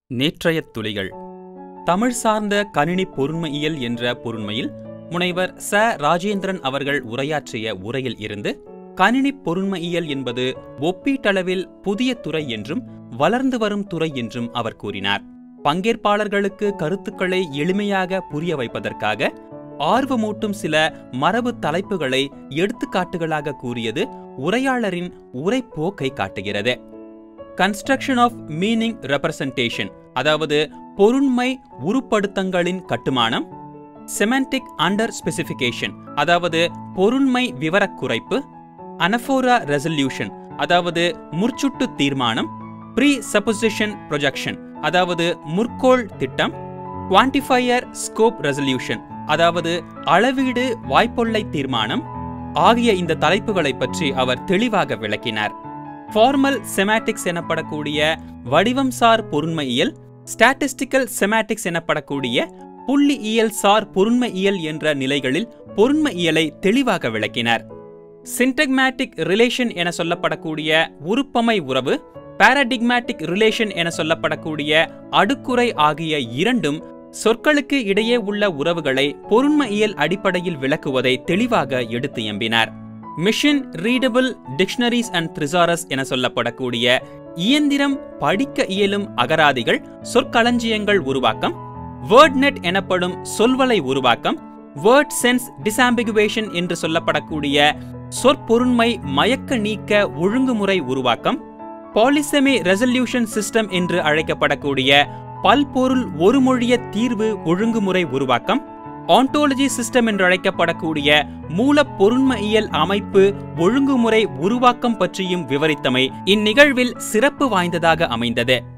நேற்றைய துளிகள் தமிழ் சார்ந்த கணினி பொருண்மையியல் என்ற பொருண்மையில் முனைவர் ச ராஜேந்திரன் அவர்கள் உரையாற்றிய உரையில் இருந்து கணினி பொருண்மையியல் என்பது ஒப்பீட்டளவில் புதிய துறை என்றும் வளர்ந்து வரும் துறை என்றும் அவர் கூறினார் பங்கேற்பாளர்களுக்கு கருத்துக்களை எளிமையாக புரிய வைப்பதற்காக ஆர்வமூட்டும் சில மரபு தலைப்புகளை எடுத்துக்காட்டுகளாக கூறியது உரையாளரின் உரைப்போக்கை காட்டுகிறது கன்ஸ்ட்ரக்ஷன் ஆஃப் மீனிங் ரெப்ரசன்டேஷன் அதாவது பொருண்மை உருப்படுத்தங்களின் கட்டுமானம் செமண்டிக் அண்டர் ஸ்பெசிஃபிகேஷன் அதாவது பொருண்மை விவரக் குறைப்பு அனஃபோரா ரெசல்யூஷன் அதாவது முற்சுட்டு தீர்மானம் ப்ரீ சப்போசிஷன் ப்ரொஜெக்ஷன் அதாவது முற்கோள் திட்டம் குவான்டிஃபையர் ஸ்கோப் ரெசல்யூஷன் அதாவது அளவீடு வாய்ப்பொல்லை தீர்மானம் ஆகிய இந்த தலைப்புகளை பற்றி அவர் தெளிவாக விளக்கினார் ஃபார்மல் செமாட்டிக்ஸ் எனப்படக்கூடிய வடிவம்சார் பொருண்மையியல் ஸ்டாட்டிஸ்டிக்கல் செமாட்டிக்ஸ் எனப்படக்கூடிய புள்ளியியல் சார் பொருண்மையியல் என்ற நிலைகளில் பொருண்மையியலை தெளிவாக விளக்கினார் சின்டக்மேட்டிக் ரிலேஷன் என சொல்லப்படக்கூடிய உருப்பமை உறவு பாராடிக்மேட்டிக் ரிலேஷன் என சொல்லப்படக்கூடிய அடுக்குறை ஆகிய இரண்டும் சொற்களுக்கு இடையே உள்ள உறவுகளை பொருண்மையியல் அடிப்படையில் விளக்குவதை தெளிவாக எடுத்து எம்பினார் machine readable dictionaries and thesaurus என சொல்லப்படக்கூடிய இயந்திரம் படிக்க இயலும் அகராதிகள் சொற்களஞ்சியங்கள் உருவாக்கம் வேர்ட்நெட் எனப்படும் சொல்வலை உருவாக்கம் வேர்ட் சென்ஸ் டிசாம்பிகுவேஷன் என்று சொல்லப்படக்கூடிய சொற்பொருண்மை மயக்க நீக்க ஒழுங்குமுறை உருவாக்கம் பாலிசெமி ரெசல்யூஷன் சிஸ்டம் என்று அழைக்கப்படக்கூடிய பல்பொருள் ஒருமொழிய தீர்வு ஒழுங்குமுறை உருவாக்கம் ஆண்டோலஜி சிஸ்டம் என்று அழைக்கப்படக்கூடிய மூல பொருண்மையியல் அமைப்பு ஒழுங்குமுறை உருவாக்கம் பற்றியும் விவரித்தமை இந்நிகழ்வில் சிறப்பு வாய்ந்ததாக அமைந்தது